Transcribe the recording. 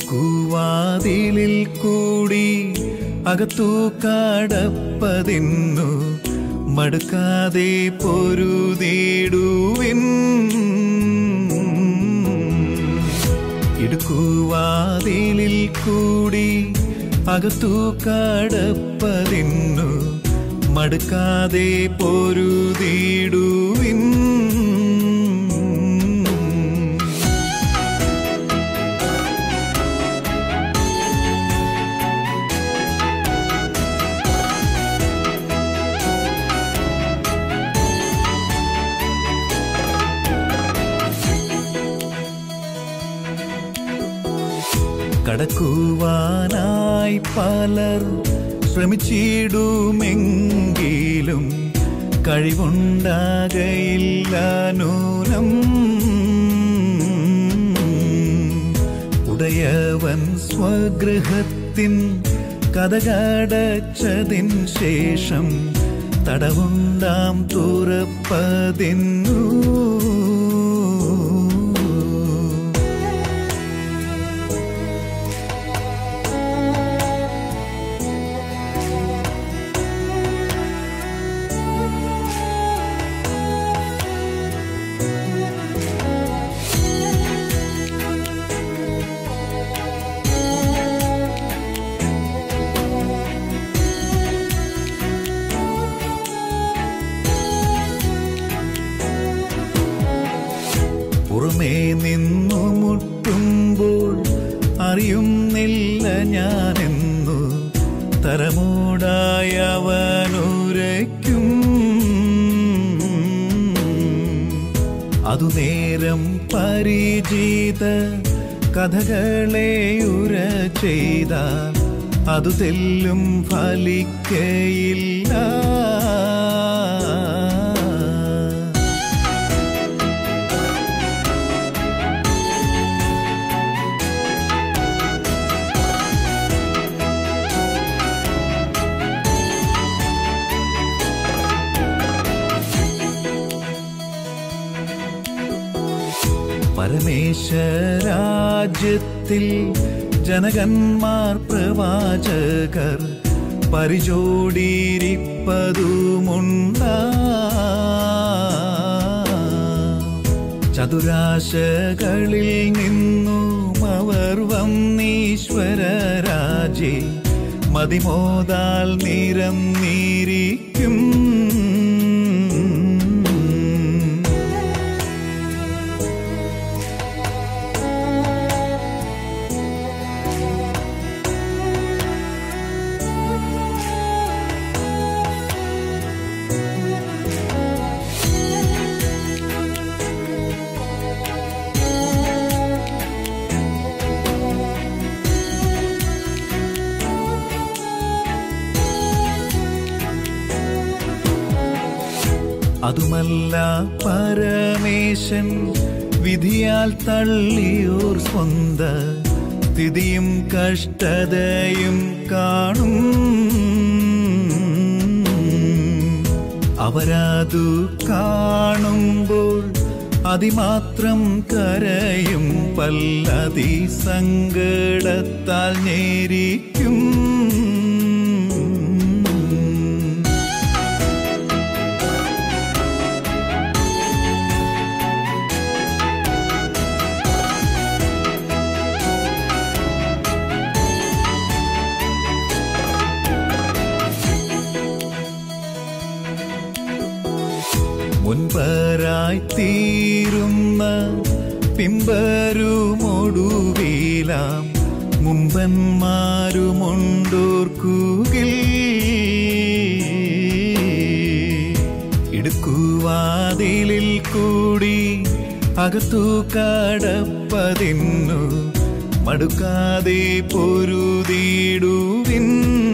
ഇടുക്കുവാതിലിൽ കൂടി അകത്തു കടപ്പതിന്നു മടുക്കാതെ പൊരുതിടുവിൻ ഇടുക്കുവാതിലിൽ കൂടി അകത്തു കടപ്പതിന്നു മടുക്കാതെ പൊരുതിടുവിൻ കടക്കുവാനായി പലർ ശ്രമിച്ചിടുമെങ്കിലും കഴിവുണ്ടാകയില്ല നൂനം ഉടയവൻ സ്വഗൃഹത്തിൻ കഥകടച്ചതിൻ ശേഷം തടവുണ്ടാം തുറപ്പതിന്നു പുറമേ നിന്നു മുട്ടുമ്പോൾ അറിയുന്നില്ല ഞാനെന്നു തരമോടായവനുരയ്ക്കും അതു നേരം പരിചിത കഥകളെ ഉര ചെയ്താൽ അതു തെല്ലും ഫലിക്കയില്ല പരമേശ്വരാജ്യത്തിൽ ജനകന്മാർ പ്രവാചകർ പരിചോടിരിപ്പതുമുണ്ട ചതുരാശകളിൽ നിന്നും അവർ വന്നീശ്വരരാജേ മതിമോതാൽ നിരന്നിരിക്കും അതുമല്ല പരമേശൻ വിധിയാൽ തള്ളിയോർ സ്വന്ത സ്ഥിതിയും കഷ്ടതയും കാണും അവരതു കാണുമ്പോൾ അതിമാത്രം കരയും പല്ലതി സങ്കടത്താൽ ഞേരിക്കും മുൻപരായി തീരുന്ന പിമ്പരുമൊടുവിലാം മുമ്പന്മാരുമുണ്ടോർക്കുകിൽ ഇടുക്കുവാതിലിൽ കൂടി അകത്തു കടപ്പതിന്നു മടുക്കാതെ പൊരുതിടുവിൻ